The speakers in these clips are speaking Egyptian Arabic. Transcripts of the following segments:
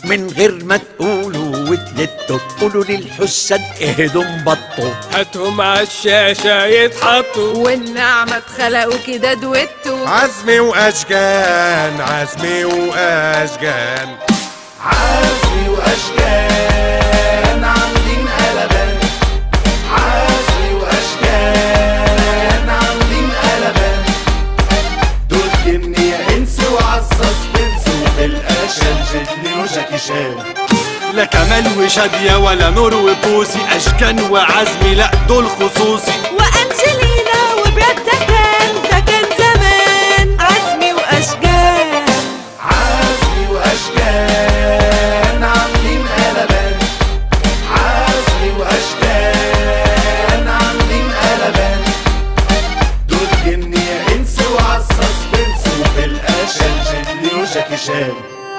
من غير ما تقولوا وتلتوا قولوا للحساد اهدوا انبطوا هاتهم على الشاشة يتحطوا والنعمة اتخلقوا كده دويتو عزمي واشجان عزمي واشجان عزمي واشجان عاملين قلبان عزمي واشجان عاملين قلبان دول جني يا انس وعصاص بنس وفي الاشل جدني وجاكي شان لا كمال وشادية ولا نور وبوسي أشكان وعزمي لا دول خصوصي وأنجلينا وبراد ده كان ده كان زمان عزمي وأشجان عزمي واشجان عاملين قلبان عزمي واشجان عاملين قلبان دول جني يا انس وعصاص بنس وفي الاشل جدني وجاكي شان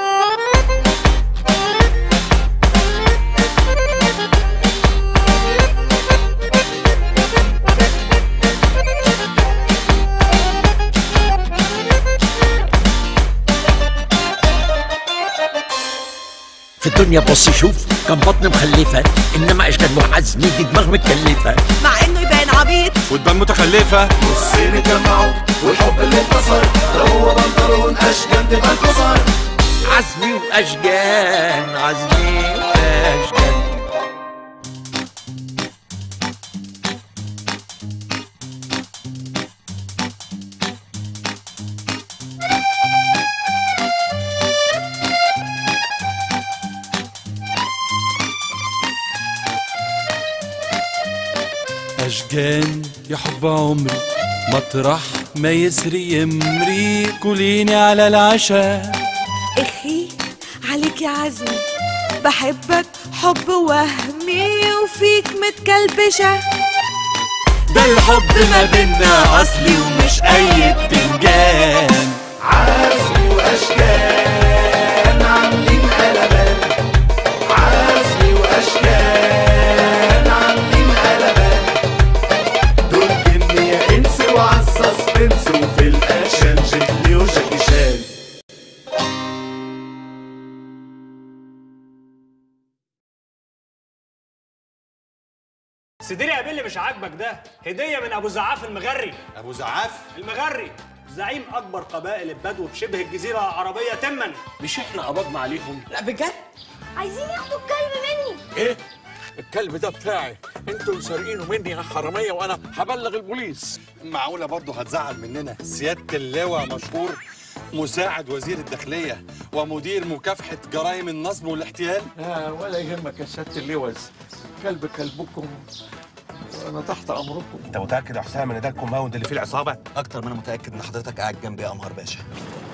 في الدنيا بص شوف كان بطن مخلفة انما اشكال وعزمي دي دماغ متكلفة مع إنه يبان عبيط وتبان متخلفة نصين اتجمعوا والحب اللي انتصر ده هو بنطلون اشجان تبقى انتصر عزمي واشجان عزمي واشجان أشجان يا حب عمري مطرح ما يسري يمري كليني على العشاء إخي عليك يا عزمي بحبك حب وهمي وفيك متكلبشة ده الحب ما بينا أصلي ومش أي بتنجان عزمي واشجان عاملين قلبان عزمي واشجان عاملين قلبان دول جني يا انس وعصاص بنس وفي الاشن جدلي وجاكي شان سديري قابل اللي مش عاجبك ده هديه من ابو زعاف المغري أبو زعاف المغري زعيم اكبر قبائل البدو بشبه الجزيره العربيه تما مش احنا قبضنا عليهم لا بجد عايزين ياخدوا الكلب مني ايه الكلب ده بتاعي انتوا اللي سارقينه مني يا حراميه وانا هبلغ البوليس معقولة برضه هتزعل مننا سيادة اللواء مشهور مساعد وزير الداخلية ومدير مكافحة جرائم النصب والاحتيال آه ولا يهمك يا سياده اللوز كلب كلبكم وانا تحت امركم انت متاكد يا حسام ان ده الكومباوند اللي فيه العصابه اكتر ما انا متاكد ان حضرتك قاعد جنبي يا قمر باشا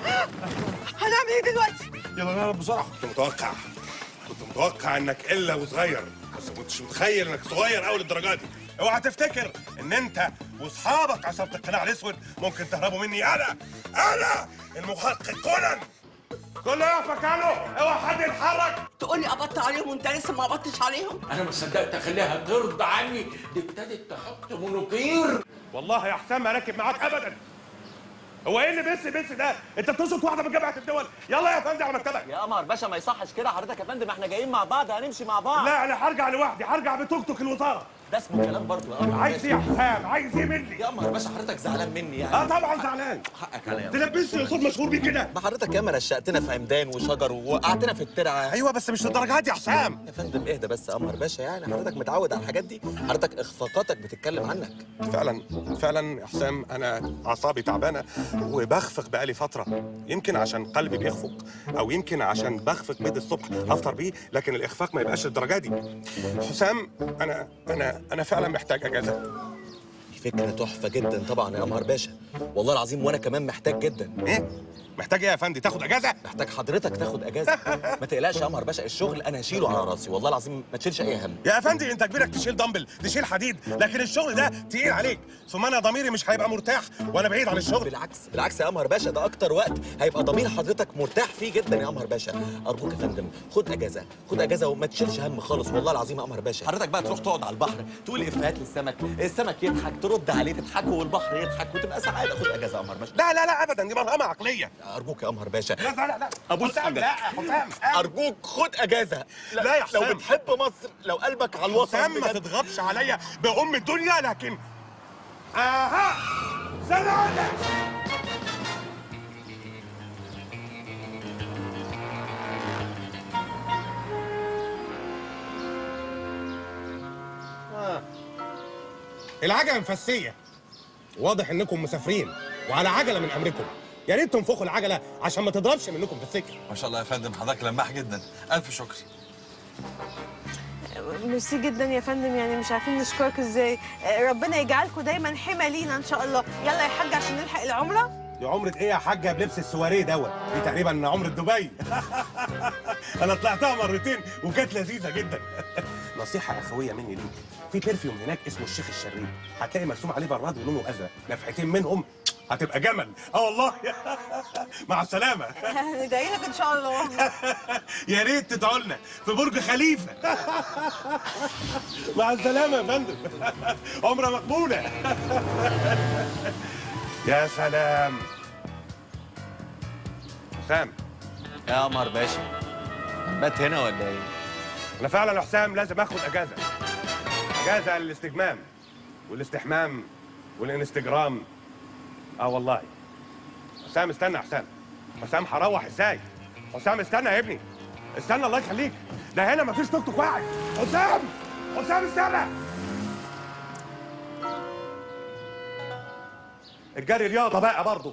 هنعمل إيه دلوقتي؟ يلا نهرب بسرعه كنت متوقع كنت متوقع انك الا وصغير بس ما كنتش متخيل انك صغير قوي للدرجه دي اوعى تفتكر ان انت واصحابك عصابه القناع الاسود ممكن تهربوا مني انا انا المحقق كونان كله يقف مكانه اوعى حد يتحرك تقول لي قبضت عليهم وأنت لسه ما قبضتش عليهم؟ انا ما صدقت اخليها ترضى عني دي ابتدت تحط منوكير والله يا حسام ما راكب معاك ابدا هو ايه اللي بس بس ده انت بتوصف واحده من جامعه الدول يلا يا فندم على مكتبك يا قمر باشا ما يصحش كده حضرتك يا فندم احنا جايين مع بعض هنمشي مع بعض لا انا هرجع لوحدي هرجع بتوك توك الوزاره ده اسمه كلام برضه يا قمر عايز ايه يا حسام عايز ايه مني يا قمر باشا حضرتك زعلان مني يعني اه طبعا زعلان حقك عليا تلبسني قصاد مشهور بيه كده ما حضرتك ياما رشقتنا في عمدان وشجر ووقعتنا في الترعه ايوه بس مش للدرجه دي يا حسام يا فندم اهدى بس يا قمر باشا يعني حضرتك متعود على الحاجات دي حضرتك اخفاقاتك بتتكلم عنك فعلا فعلا يا حسام انا اعصابي تعبانه وبخفق بقالي فتره يمكن عشان قلبي بيخفق او يمكن عشان بخفق بيض الصبح افطر بيه لكن الاخفاق ما يبقاش للدرجه دي حسام انا انا انا فعلا محتاج اجازه دي فكره تحفه جدا طبعا يا قمر باشا والله العظيم وانا كمان محتاج جدا ايه محتاج ايه يا فندي تاخد اجازه محتاج حضرتك تاخد اجازه ما تقلقش يا قمر باشا الشغل انا هشيله على راسي والله العظيم ما تشيلش اي هم يا افندي انت كبيرك تشيل دمبل تشيل حديد لكن الشغل ده تقيل عليك ثم انا ضميري مش هيبقى مرتاح وانا بعيد عن الشغل بالعكس بالعكس يا قمر باشا ده اكتر وقت هيبقى ضمير حضرتك مرتاح فيه جدا يا قمر باشا ارجوك يا فندم خد اجازه خد اجازه وما تشيلش هم خالص والله العظيم يا قمر باشا حضرتك بقى تروح تقعد على البحر تقول افيهات للسمك السمك يضحك ترد عليه تضحك والبحر يضحك وتبقى سعاده خد اجازه يا قمر باشا لا لا لا ابدا دي مرهمه عقليه ارجوك يا قمر باشا لا لا لا ابوس حسام ايدك لا حسام ارجوك خد اجازه لا يا لو حسام. بتحب مصر لو قلبك على الوطن حسام ما بجد. تضغطش عليا بأم الدنيا لكن اها سلامة العجلة مفسية واضح انكم مسافرين وعلى عجلة من امركم يا ريت تنفخوا العجلة عشان ما تضربش منكم في السكة ما شاء الله يا فندم حضرتك لماح جدا الف شكر ميرسي جدا يا فندم يعني مش عارفين نشكرك ازاي آه، ربنا يجعلكم دايما حمى لينا ان شاء الله يلا يا حاج عشان نلحق العمره دي عمرة ايه يا حاجة بلبس السواريه دوت دي تقريبا عمرة دبي انا طلعتها مرتين وكانت لذيذة جدا نصيحة اخوية مني ليك في برفيوم هناك اسمه الشيخ الشريف هتلاقي مرسوم عليه براد ولونه ازرق نفحتين منهم هتبقى جمل اه والله مع السلامة ندعي لك ان شاء الله يا ريت تدعوا لنا في برج خليفة مع السلامة يا فندم عمرة مقبولة يا سلام حسام يا قمر باشا بات هنا ولا ايه انا فعلا يا حسام لازم اخد اجازه اجازه للاستجمام والاستحمام والانستجرام اه والله حسام استنى يا حسام حسام هروح ازاي حسام استنى يا ابني استنى الله يخليك ده هنا مفيش توك توك واحد حسام حسام استنى الجري رياضه بقى برضه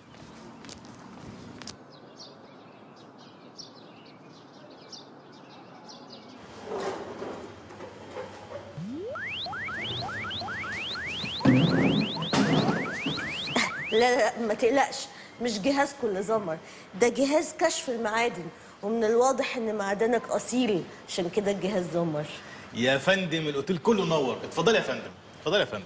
لا لا ما تقلقش مش جهاز كل زمر ده جهاز كشف المعادن ومن الواضح ان معدنك اصيل عشان كده الجهاز زمر يا فندم الاوتيل كله نور اتفضل يا فندم اتفضل يا فندم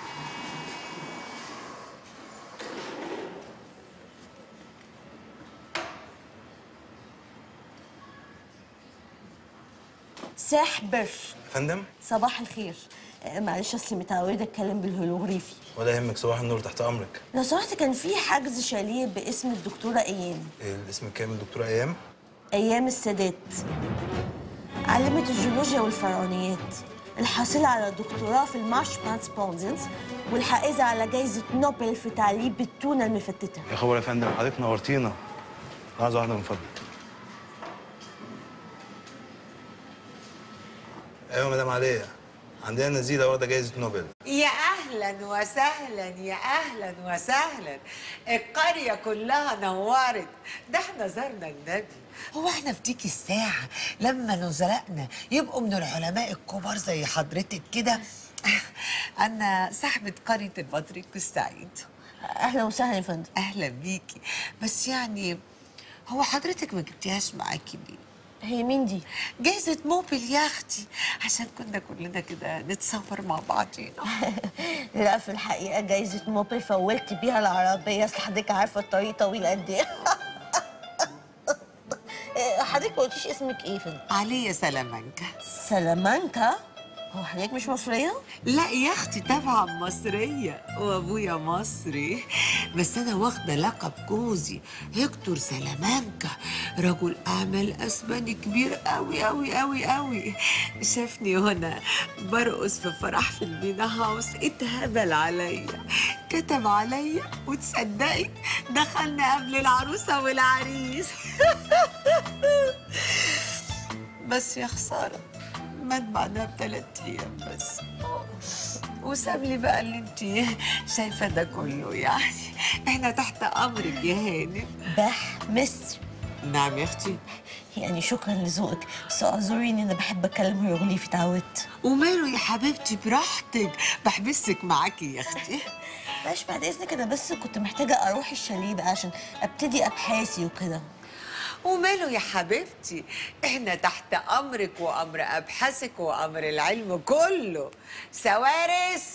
سحبر فندم صباح الخير آه، معلش اصلي متعوده اتكلم بالهيروغليفي ولا يهمك صباح النور تحت امرك لو سمحت كان في حجز شاليه باسم الدكتوره ايام إيه الاسم الكامل دكتوره ايام ايام السادات علمت الجيولوجيا والفرعونيات الحاصلة على دكتوراه في المارش ترانسبوندنس والحائزة على جائزة نوبل في تعليب التونة المفتتة يا خبر يا فندم حضرتك نورتينا عايز واحده من فضلك ايوه مدام عليا عندنا نزيله واخده جائزه نوبل يا اهلا وسهلا يا اهلا وسهلا القريه كلها نورت ده احنا زرنا النبي هو احنا في ديك الساعه لما نزلائنا يبقوا من العلماء الكبار زي حضرتك كده انا صاحبه قريه البطريق السعيد اهلا وسهلا يا فندم اهلا بيكي بس يعني هو حضرتك ما جبتيهاش معاكي ليه هي مين دي؟ جايزة موبل يا اختي عشان كنا كلنا كده نتصور مع بعضينا لا في الحقيقة جايزة موبل فولت بيها العربية اصل حضرتك عارفة الطريق طويل قد ايه إيه، حضرتك ما قلتيش اسمك ايه يا فندم؟ عليا سلامانكا سلامانكا؟ هو حضرتك مش مصرية؟ لا يا اختي طبعا مصرية وابويا مصري بس انا واخدة لقب جوزي هيكتور سلامانكا رجل اعمال اسباني كبير قوي قوي قوي قوي شافني هنا برقص في فرح في المينا هاوس اتهبل عليا كتب عليا وتصدقي دخلنا قبل العروسة والعريس بس يا خسارة مات بعدها بثلاث ايام بس وساب لي بقى اللي انت شايفه ده كله يعني احنا تحت امرك يا هانم بح مصر نعم يا اختي يعني شكرا لذوقك بس اعذريني انا بحب اتكلم هيروغليفي اتعودت وماله يا حبيبتي براحتك بحبسك معاكي يا اختي معلش بعد اذنك انا بس كنت محتاجه اروح الشاليه بقى عشان ابتدي ابحاثي وكده وماله يا حبيبتي احنا تحت امرك وامر ابحاثك وامر العلم كله سوارس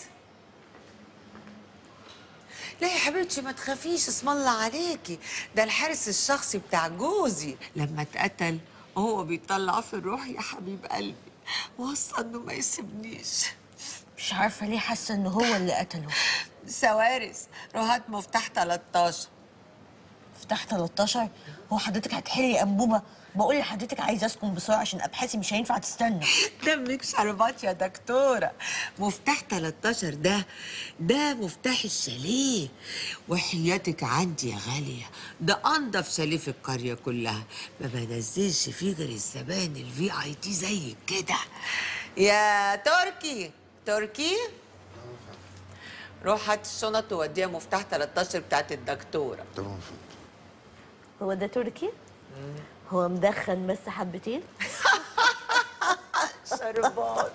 لا يا حبيبتي ما تخافيش اسم الله عليكي ده الحارس الشخصي بتاع جوزي لما اتقتل وهو بيطلع في الروح يا حبيب قلبي وصى انه ما يسيبنيش مش عارفه ليه حاسه ان هو اللي قتله سوارس روح هات مفتاح 13 مفتاح 13 هو حضرتك هتحلي انبوبه بقول لحضرتك عايزه اسكن بسرعه عشان ابحاثي مش هينفع تستنى دمك شربات يا دكتورة مفتاح 13 ده ده مفتاح الشاليه وحياتك عندي يا غالية ده أنضف شاليه في القرية كلها ما بنزلش فيه غير الزبائن الفي اي تي زي كده يا تركي تركي روح هات الشنط ووديها مفتاح 13 بتاعت الدكتورة تمام هو ده تركي هو مدخن بس حبتين شربات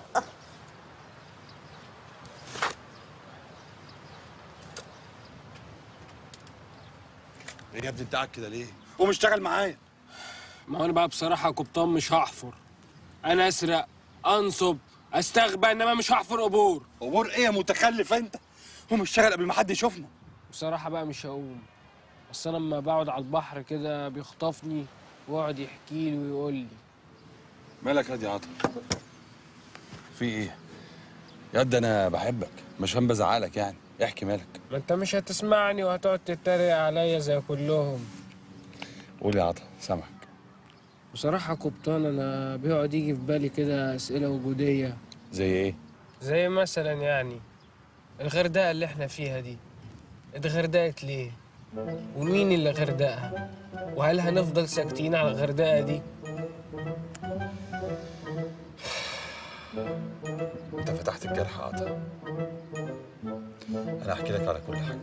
ايه يا ابني انت قاعد كده ليه؟ قوم اشتغل معايا ما هو انا بقى بصراحه يا قبطان مش هحفر انا اسرق انصب استغبى انما مش هحفر قبور قبور ايه يا متخلف انت؟ قوم اشتغل قبل ما حد يشوفنا بصراحه بقى مش هقوم بس انا لما بقعد على البحر كده بيخطفني ويقعد يحكي لي ويقول لي مالك يا دي عطا؟ في ايه؟ يا ده انا بحبك مش هم بزعلك يعني احكي مالك ما انت مش هتسمعني وهتقعد تتريق عليا زي كلهم قول يا عطا سامعك بصراحه يا قبطان انا بيقعد يجي في بالي كده اسئله وجوديه زي ايه؟ زي مثلا يعني الغردقه اللي احنا فيها دي اتغردقت ليه ومين اللي غردقها وهل هنفضل ساكتين على الغردقه دي انت فتحت الجرح يا عطا انا هحكي لك على كل حاجه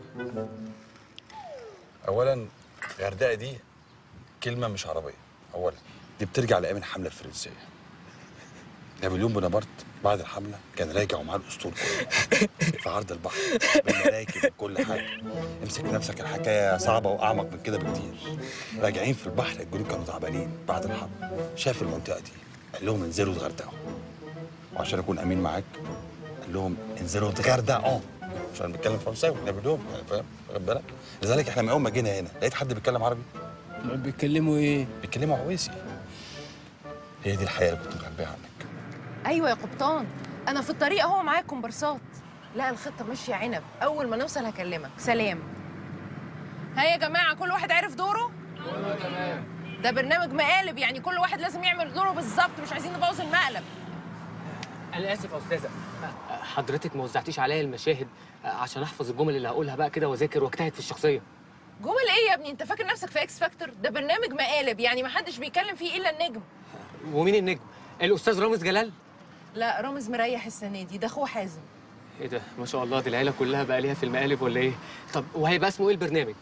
اولا الغردقه دي كلمه مش عربيه اولا دي بترجع لايام الحمله الفرنسيه نابليون بونابرت بعد الحمله كان راجع ومعاه الاسطول كله في عرض البحر بالمراكب وكل حاجه امسك نفسك الحكايه صعبه واعمق من كده بكتير راجعين في البحر الجنود كانوا تعبانين بعد الحرب شاف المنطقه دي قال لهم انزلوا اتغردقوا وعشان اكون امين معاك قال لهم انزلوا اتغردقوا عشان بيتكلم فرنساوي نابليون يعني فاهم واخد بالك لذلك احنا من اول ما جينا هنا لقيت حد بيتكلم عربي ما بيتكلموا ايه بيتكلموا عويسي هي دي الحياه اللي كنت مخبيها عنك ايوه يا قبطان انا في الطريق اهو معاك كومبارسات لا الخطه ماشيه عنب اول ما نوصل هكلمك سلام ها يا جماعه كل واحد عرف دوره تمام ده برنامج مقالب يعني كل واحد لازم يعمل دوره بالظبط مش عايزين نبوظ المقلب انا اسف يا استاذه حضرتك ما وزعتيش عليا المشاهد عشان احفظ الجمل اللي هقولها بقى كده واذاكر واجتهد في الشخصيه جمل ايه يا ابني انت فاكر نفسك في اكس فاكتور ده برنامج مقالب يعني ما حدش بيتكلم فيه الا النجم ومين النجم الاستاذ رامز جلال لا رامز مريح السنه دي ده اخوه حازم ايه ده ما شاء الله دي العيله كلها بقى ليها في المقالب ولا ايه طب وهيبقى اسمه ايه البرنامج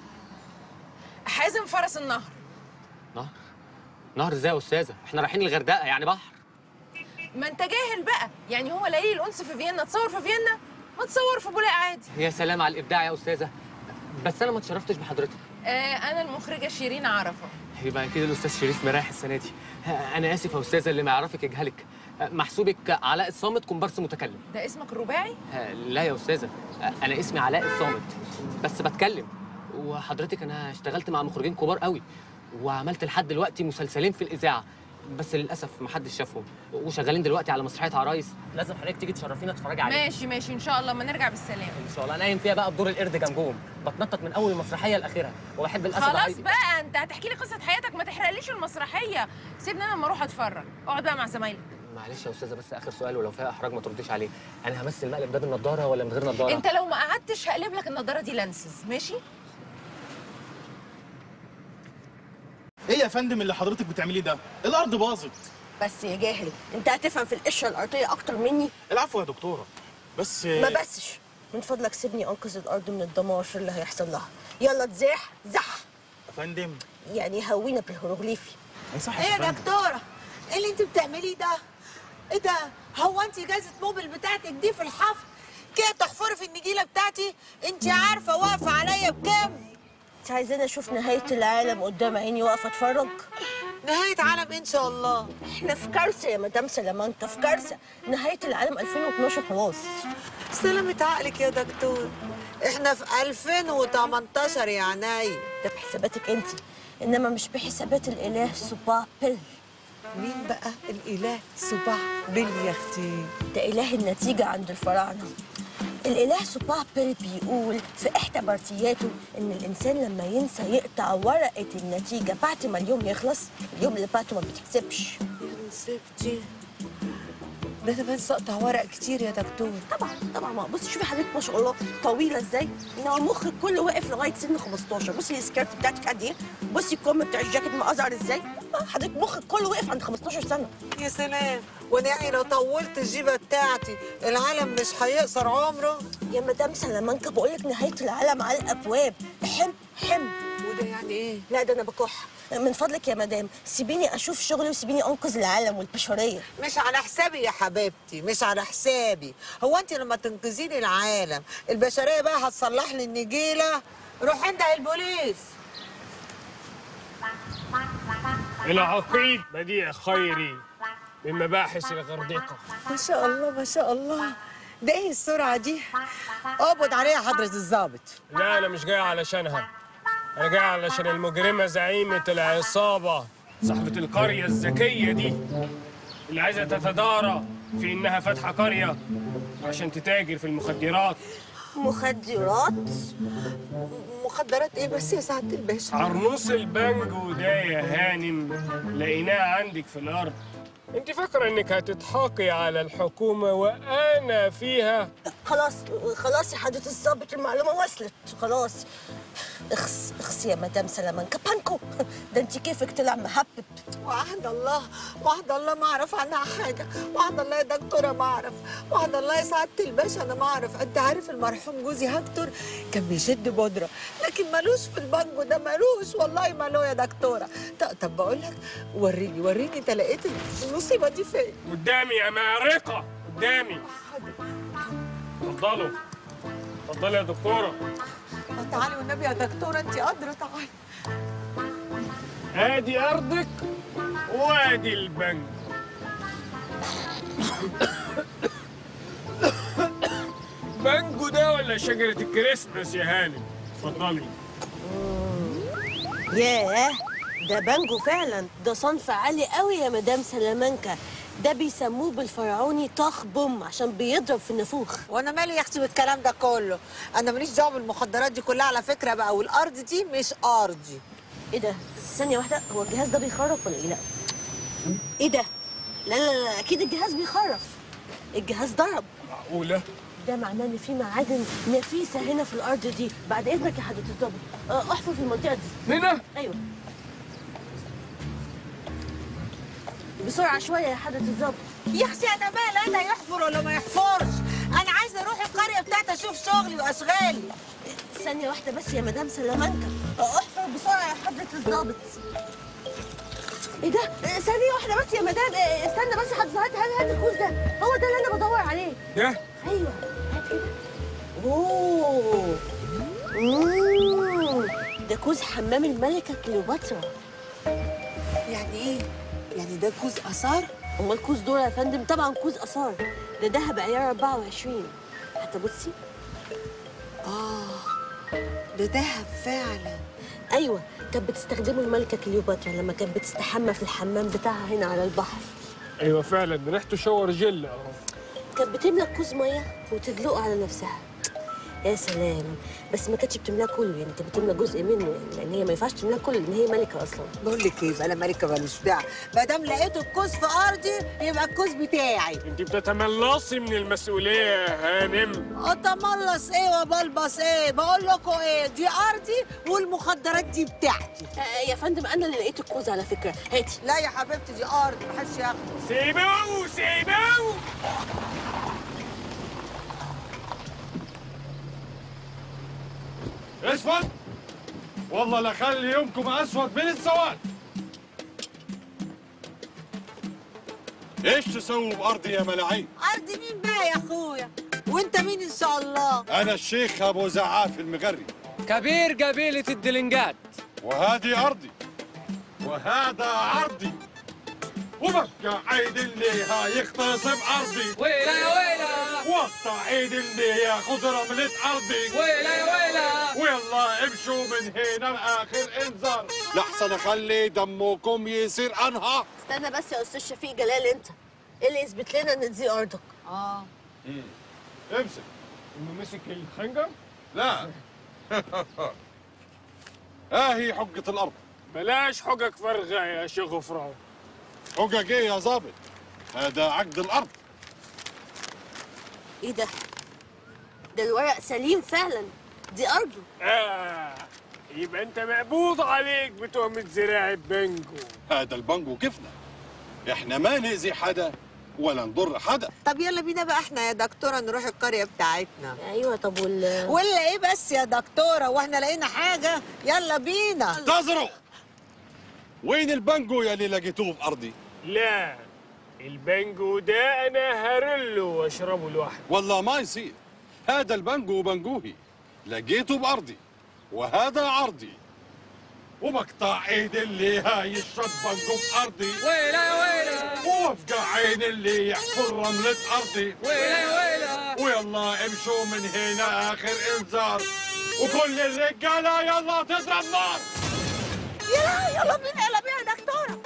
حازم فرس النهر نهر نهر ازاي يا استاذه احنا رايحين الغردقه يعني بحر ما انت جاهل بقى يعني هو ليالي الانس في فيينا تصور في فيينا ما تصور في بولاق عادي يا سلام على الابداع يا استاذه بس انا ما اتشرفتش بحضرتك آه انا المخرجه شيرين عرفه يبقى اكيد الاستاذ شريف مريح السنه دي انا اسف يا استاذه اللي ما يعرفك يجهلك محسوبك علاء الصامت كومبارس متكلم ده اسمك الرباعي لا يا استاذه انا اسمي علاء الصامت بس بتكلم وحضرتك انا اشتغلت مع مخرجين كبار قوي وعملت لحد دلوقتي مسلسلين في الاذاعه بس للاسف ما حدش شافهم وشغالين دلوقتي على مسرحيه عرايس لازم حضرتك تيجي تشرفينا تتفرجي عليها ماشي ماشي ان شاء الله ما نرجع بالسلامه ان شاء الله نايم فيها بقى بدور القرد جنبهم بتنطط من اول المسرحيه لاخرها وبحب الاسد خلاص عايز- بقى انت هتحكي لي قصه حياتك ما تحرقليش المسرحيه سيبني انا لما اروح اتفرج اقعد بقى مع زمايلك معلش يا استاذه بس اخر سؤال ولو فيها احراج ما ترديش عليه انا همثل المقلب ده بالنضاره ولا من غير نضاره انت لو ما قعدتش هقلب لك النضاره دي لانسز ماشي ايه يا فندم اللي حضرتك بتعمليه ده الارض باظت بس يا جاهل انت هتفهم في القشره الارضيه اكتر مني العفو يا دكتوره بس ما بسش من فضلك سيبني انقذ الارض من الدمار اللي هيحصل لها يلا تزاح زح يا فندم يعني هوينا بالهيروغليفي صح ايه يا دكتورة ايه اللي انت بتعمليه ده ايه ده هو انت جازة موبل بتاعتك دي في الحفر كده تحفري في النجيلة بتاعتي انت عارفة واقفة عليا بكام انت عايزاني اشوف نهايه العالم قدام عيني واقفه اتفرج نهاية عالم ان شاء الله احنا في كارثه يا مدام سلامه انت في كارثه نهايه العالم 2012 خلاص سلامة عقلك يا دكتور احنا في 2018 يا عيني ده بحساباتك انت انما مش بحسابات الاله سوبا بيل مين بقى الاله سبع بيل يا اختي ده اله النتيجه عند الفراعنه الاله سوبر بيل بيقول في احدى بارتياته ان الانسان لما ينسى يقطع ورقه النتيجه بعد ما اليوم يخلص اليوم اللي بعده ما بيتحسبش يا ستي ده انا بنسى اقطع ورق كتير يا دكتور طبعا طبعا ما بصي شوفي حضرتك ما شاء الله طويله ازاي انما مخك كله واقف لغايه سن 15 بصي السكيرت بتاعتك قد ايه بصي الكم بتاع الجاكيت مقزر ازاي آه، حضرتك مخك كله واقف عند 15 سنه يا سلام وانا يعني لو طولت الجيبه بتاعتي العالم مش هيقصر عمره يا مدام سلامانكا بقول لك نهايه العالم على الابواب حم حم وده يعني ايه لا ده انا بكح من فضلك يا مدام سيبيني اشوف شغلي وسيبيني انقذ العالم والبشريه مش على حسابي يا حبيبتي مش على حسابي هو انت لما تنقذي لي العالم البشريه بقى هتصلح لي النجيله روح عند البوليس العقيد بديع خيري من مباحث الغردقة ما شاء الله ما شاء الله ده ايه السرعه دي اقبض عليها حضره الضابط لا أنا مش جاي علشانها أنا جاي علشان المجرمة زعيمة العصابة صاحبة القرية الذكية دي اللي عايزة تتدارى في إنها فاتحة قرية عشان تتاجر في المخدرات مخدرات مخدرات ايه بس يا سعاده الباشا عرنوس البانجو ده يا هانم لقيناه عندك في الأرض انت فاكرة انك هتضحكي على الحكومة وانا فيها خلاص خلاص يا حضرة الظابط المعلومة وصلت خلاص اخس اخس يا مدام سلامانكا بانكو ده انت كيفك طلع محبب وعهد الله وعهد الله ما اعرف عنها حاجه وعهد الله يا دكتوره ما اعرف وعهد الله يا سعاده الباشا انا ما اعرف انت عارف المرحوم جوزي هكتور كان بيشد بودره لكن ملوش في البانجو ده ملوش والله ماله يا دكتوره ط- طب بقول لك وريني وريني انت لقيت المصيبه دي فين قدامي يا مارقة قدامي اتفضلوا اتفضلي يا دكتورة آه، تعالي والنبي يا دكتوره انت قادره تعالي ادي ارضك وادي البنك بانجو ده ولا شجرة الكريسماس يا هانم اتفضلي ياه ده بانجو فعلا ده صنف عالي قوي يا مدام سلامانكا ده بيسموه بالفرعوني طخ بوم عشان بيضرب في النافوخ وانا مالي يا اختي بالكلام ده كله انا ماليش دعوه بالمخدرات دي كلها على فكره بقى والارض دي مش ارضي ايه ده ثانية واحدة هو الجهاز ده بيخرف ولا ايه لا ايه ده لا لا لا اكيد الجهاز بيخرف الجهاز ضرب معقولة ده معناه ان في معادن نفيسة هنا في الارض دي بعد اذنك يا حضرة الظابط آه، احفر في المنطقة دي هنا ايوه بسرعة شوية يا حضرة الظابط يا اختي انا مالي انا يحفر ولا ما يحفرش انا عايزه اروح القريه بتاعتي اشوف شغلي واشغالي ثانية واحدة بس يا مدام سلامانكا آه، احفر بسرعة يا حضرة الظابط ايه ده؟ آه، ثانية واحدة بس يا مدام آه، استنى بس حضرتك هات هات هات الكوز ده هو ده اللي انا بدور عليه ده ايوه هات كده اوه مم. ده كوز حمام الملكة كليوباترا يعني ايه يعني ده كوز اثار امال كوز دول يا فندم طبعا كوز اثار ده دهب عيار 24 حتى بصي اه ده دهب فعلا ايوه كانت بتستخدمه الملكه كليوباترا لما كانت بتستحمى في الحمام بتاعها هنا على البحر ايوه فعلا ريحته شاور جل اهو كانت بتملى كوز ميه وتدلقه على نفسها يا سلام بس ما كانتش بتملاه كله يعني كانت بتملى جزء منه يعني لان هي ما ينفعش تملاه كله لان هي ملكه اصلا بقول لك ايه بقى انا مالكه ماليش دعوه ما دام لقيت الكوز في ارضي يبقى الكوز بتاعي انت بتتملصي من المسؤولية يا هانم اتملص ايه وبلبس ايه بقول لكم ايه دي ارضي والمخدرات دي بتاعتي آه يا فندم انا اللي لقيت الكوز على فكره هاتي لا يا حبيبتي دي ارض محدش ياخد سيبوه سيبوه اسود والله لخلي يومكم اسود من السواد ايش تسووا بارضي يا ملاعين ارض مين بقى يا اخويا وانت مين ان شاء الله انا الشيخ ابو زعاف المغري كبير قبيلة الدلنجات وهذه ارضي وهذا عرضي وبقى عيد اللي هيغتصب ارضي ويلا يا ويلا وقطع عيد اللي ياخذ رملة ارضي ويلا يا ويلا ويلا امشوا من هنا لاخر انذار لحسن اخلي دمكم يصير انهار استنى بس يا استاذ شفيق جلال انت ايه اللي يثبت لنا ان دي ارضك اه امسك انه مسك الخنجر لا ها هي حجة الأرض بلاش حجج فارغه يا شيخ غفران حجج إيه يا ظابط؟ هذا عقد الأرض ايه ده؟ ده الورق سليم فعلا دي ارضه آه يبقى انت مقبوض عليك بتهمة زراعة بنجو هذا البنجو كيفنا احنا ما نأذي حدا ولا نضر حدا طب يلا بينا بقى احنا يا دكتورة نروح القرية بتاعتنا ايوه طب وال ولا ايه بس يا دكتورة واحنا لقينا حاجة يلا بينا انتظروا وين البنجو يلي لقيتوه في أرضي؟ لا البنجو ده انا هرله واشربه لوحدي والله ما يصير هذا البنجو بنجوهي لقيته بأرضي وهذا عرضي وبقطع ايد اللي هاي يشرب بنجو بأرضي ويلا يا ويلا وافقع عين اللي يحفر رملة أرضي ويلا يا ويلا ويلا امشوا من هنا آخر إنذار وكل الرجالة يلا تضرب نار يلا يلا بينا يلا بينا يا دكتورة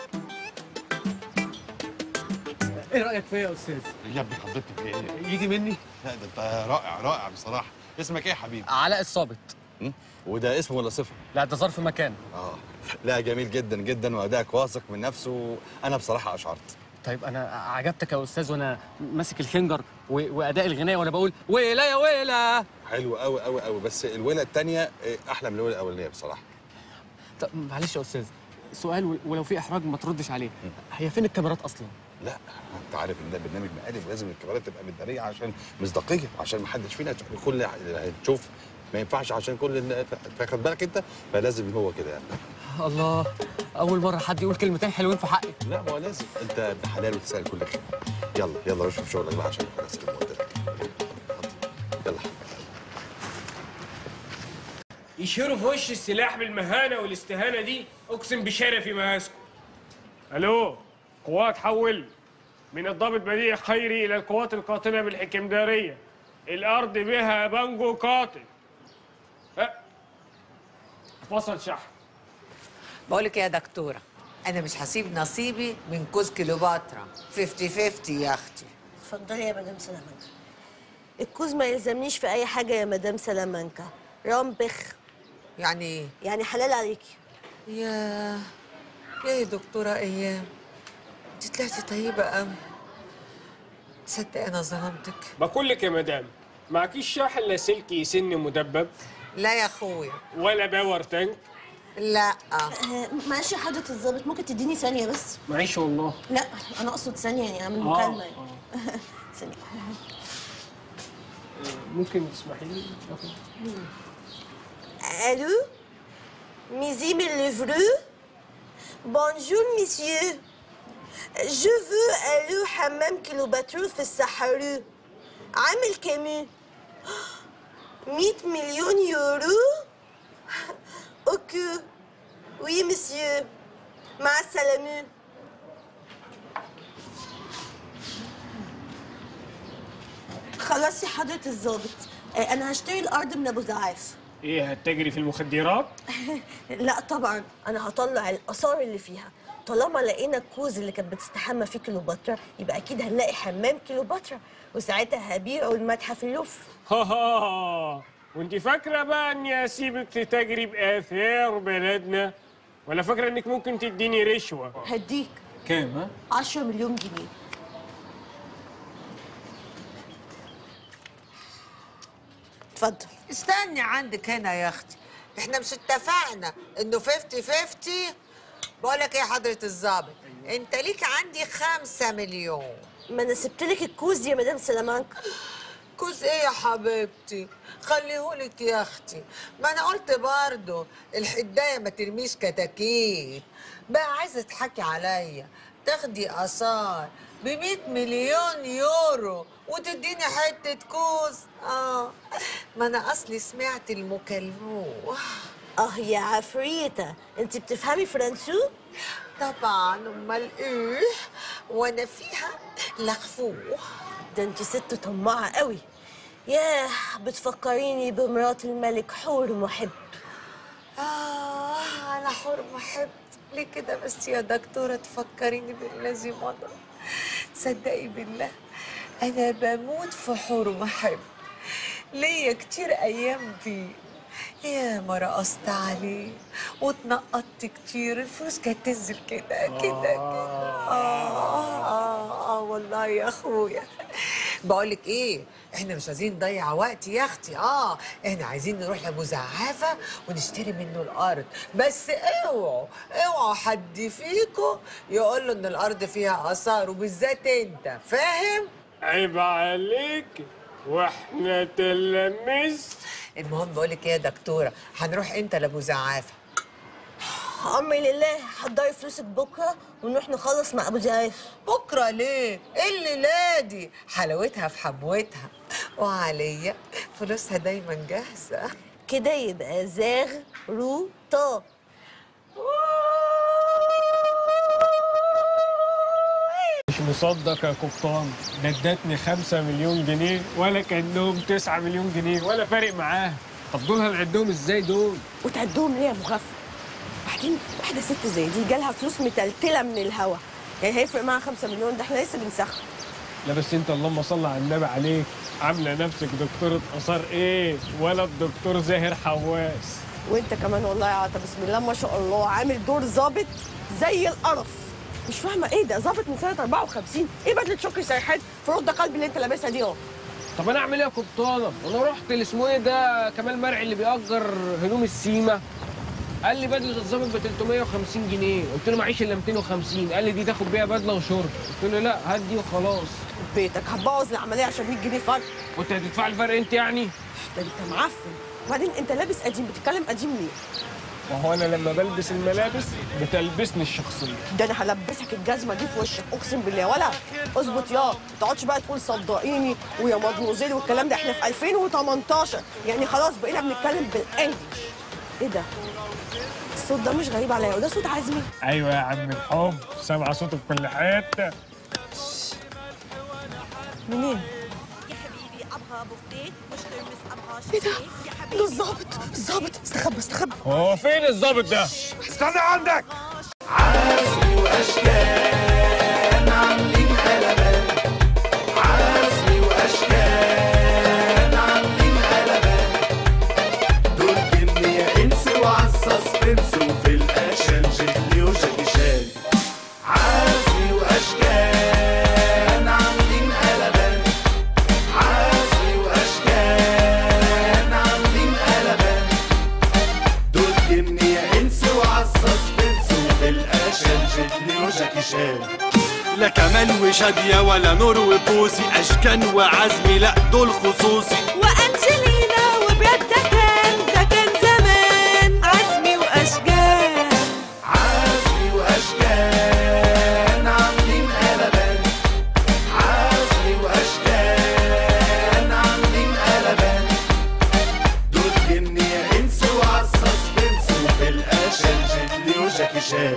ايه رايك فيا يا استاذ يا ابني حضرتك في ايه؟ يجي مني لا ده انت رائع رائع بصراحة اسمك ايه يا حبيبي؟ علاء الصابت وده اسم ولا صفة؟ لا ده ظرف مكان اه لا جميل جدا جدا وادائك واثق من نفسه انا بصراحة اشعرت طيب انا عجبتك يا استاذ وانا ماسك الخنجر و... واداء الغناء وانا بقول ويلا يا ويلا حلو قوي قوي قوي بس الويلة التانية إيه، احلى من الويلة الاولانية بصراحة طب معلش يا استاذ سؤال و- ولو في احراج ما تردش عليه هي فين الكاميرات اصلا لا انت عارف ان ده برنامج مقالب لازم الكاميرات تبقى متداريه عشان مصداقيه عشان ما حدش فينا كل اللي هتشوف ما ينفعش عشان كل الن- فاخد بالك انت فلازم هو كده يعني الله اول مره حد يقول كلمتين حلوين في حقي لا ما هو لازم انت ابن حلال وتسال كل خير يلا يلا روح شوف شغلك بقى عشان خلاص كده قلت لك يلا يشيروا في وش السلاح بالمهانة والاستهانة دي أقسم بشرفي ما هسكت ألو قوات حول من الضابط بديع خيري إلى القوات القاتلة بالحكمدارية الأرض بها بانجو قاتل أه. فصل شحن بقولك يا دكتورة أنا مش هسيب نصيبي من كوز كليوباترا 50 50 يا أختي اتفضلي يا مدام سلامانكا الكوز ما يلزمنيش في اي حاجه يا مدام سلامانكا رامبخ يعني إيه؟ يعني حلال عليكي يا يا دكتورة أيام أنت طلعتي طيبة أوي تصدق أنا ظلمتك بقول لك يا مدام معكيش شاحن لاسلكي سن مدبب لا يا أخويا ولا باور تانك لا آه، معلش يا حضرة الظابط ممكن تديني ثانية بس؟ معيش والله لا أنا أقصد ثانية يعني أعمل آه، مكالمة يعني ثانية ممكن تسمحي لي Allô Misi Livreux Bonjour, monsieur. Je veux aller au hammam كيلوباترو في الصحراء. عامل كام؟ 100 مليون يورو؟ اوكي. Oui, monsieur. مع السلامة. خلاص يا حضرة الظابط آه، أنا هشتري الأرض من أبو زعاف ايه هتجري في المخدرات لا طبعا انا هطلع الاثار اللي فيها طالما لقينا الكوز اللي كانت بتستحمى فيه كليوباترا يبقى اكيد هنلاقي حمام كليوباترا وساعتها هبيعه المتحف اللوفر ها ها وانت فاكره بقى اني اسيبك تتاجري باثار بلدنا ولا فاكره انك ممكن تديني رشوه هديك كام ها 10 مليون جنيه اتفضل استني عندك هنا يا اختي احنا مش اتفقنا انه 50 50 بقولك ايه يا حضرة الظابط انت ليك عندي خمسة مليون ما انا سبت لك الكوز يا مدام سلامانكا كوز ايه يا حبيبتي خليهولك يا اختي ما انا قلت برضه الحدايه ما ترميش كتاكيت بقى عايزه تحكي عليا تاخدي اثار ب 100 مليون يورو وتديني حته كوز اه ما انا اصلي سمعت المكالمه اه يا عفريتة انت بتفهمي فرنسو؟ طبعا امال ايه وانا فيها لخفوه ده انت ست طماعة قوي ياه بتفكريني بمرات الملك حور محب آه أنا حر محب ليه كده بس يا دكتورة تفكريني بالذي مضى صدقي بالله أنا بموت في حور محب ليا كتير ايام فيه يا ما رقصت عليه واتنقطت كتير الفلوس كانت تنزل كده كده كده آه, آه, اه والله يا اخويا بقولك ايه احنا مش عايزين نضيع وقت يا اختي اه احنا عايزين نروح لابو زعافه ونشتري منه الارض بس اوعوا اوعوا حد فيكم يقول له ان الارض فيها اثار وبالذات انت فاهم عيب عليك واحنا تلاميذ المهم بقولك ايه يا دكتوره هنروح امتى لابو زعافه امر لله هتضيعي فلوسك بكره ونروح نخلص مع ابو زعاف بكره ليه؟ ايه الليله دي؟ حلاوتها في حبوتها وعليا فلوسها دايما جاهزه كده يبقى زاغ رو طا مش مصدق يا قبطان ده ادتني 5 مليون جنيه ولا كانهم 9 مليون جنيه ولا فارق معاها طب دول هنعدهم ازاي دول؟ وتعدهم ليه يا مغفل بعدين واحده ست زي دي جالها فلوس متلتله من الهوا يعني هيفرق معاها 5 مليون ده احنا لسه بنسخن لا بس انت اللهم صل على النبي عليك عامله نفسك دكتوره اثار ايه ولا الدكتور زاهر حواس وانت كمان والله يا عطا بسم الله ما شاء الله عامل دور ظابط زي القرف مش فاهمه ايه ده ظابط من سنه 54 ايه بدله شكري سيحات في رد قلبي اللي انت لابسها دي اهو طب انا اعمل ايه يا قبطانه؟ انا رحت اللي اسمه ايه ده كمال مرعي اللي بيأجر هدوم السيما قال لي بدله الظابط ب 350 جنيه قلت له معيش الا 250 قال لي دي تاخد بيها بدله وشورت قلت له لا هات دي وخلاص بيتك هتبوظ العمليه عشان 100 جنيه فرق وانت هتدفع الفرق انت يعني؟ ده انت معفن وبعدين انت لابس قديم بتتكلم قديم ليه وهو انا لما بلبس الملابس بتلبسني الشخصيه ده انا هلبسك الجزمه دي في وشك اقسم بالله ولا اظبط يا ما تقعدش بقى تقول صدقيني ويا مدموزيل والكلام ده احنا في 2018 يعني خلاص بقينا بنتكلم بالانجلش ايه ده الصوت ده مش غريب عليا وده صوت عزمي ايوه يا عم الحب سامعه صوته في كل حته منين ايه ده ده الظابط الظابط استخبى استخبى هو فين الظابط ده؟ استنى عندك عزمي واشكال عاملين قلبان عزمي واشكال عاملين قلبان دول كمية انس وعالسسبنس وفي الاكشن جيتلي وجاكي شان عزمي واشكال عاملين قلبان عزمي واشكال عاملين قلبان دول كمية انس وعالسسبنس وفي الاكشن جيتلي وجاكي شان لا كمان وشادية ولا نور وبوسي أشكان وعزمي لا دول خصوصي وأنجلينا وبراد ده كان ده كان زمان عزمي وأشجان عزمي واشكال عاملين قلبان عزمي واشكال عاملين قلبان دول كمية انس وعالسسبنس وفي الاكشن جيتلي وجاكي شان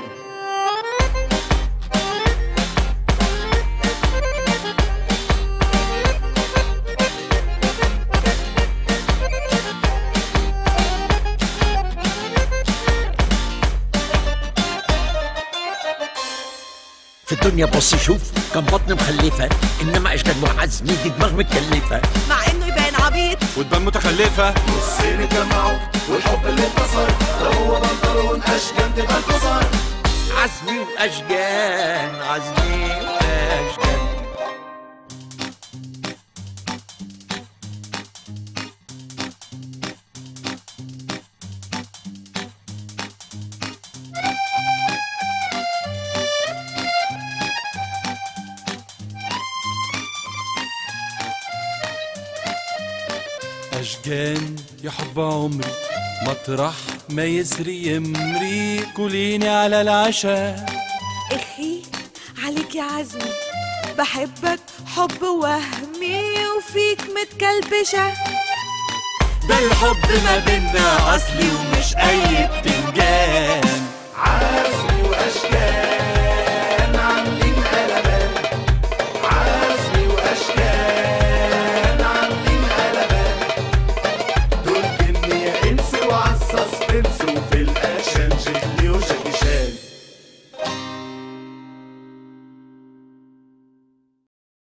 في الدنيا بص شوف كان بطن مخلفة إنما أشكال محزمي دي دماغ متكلفة مع إنه يبان عبيط وتبان متخلفة والسين اتجمعوا والحب اللي انتصر ده هو بنطلون اشكال تبقى الكسر عزمي وأشجان عزمي وأشجان أشجان يا حب عمري مطرح ما يسري يمري كليني على العشاء اخي عليك يا عزمي بحبك حب وهمي وفيك متكلبشة ده الحب ما بينا أصلي ومش أي بتنجان عزمي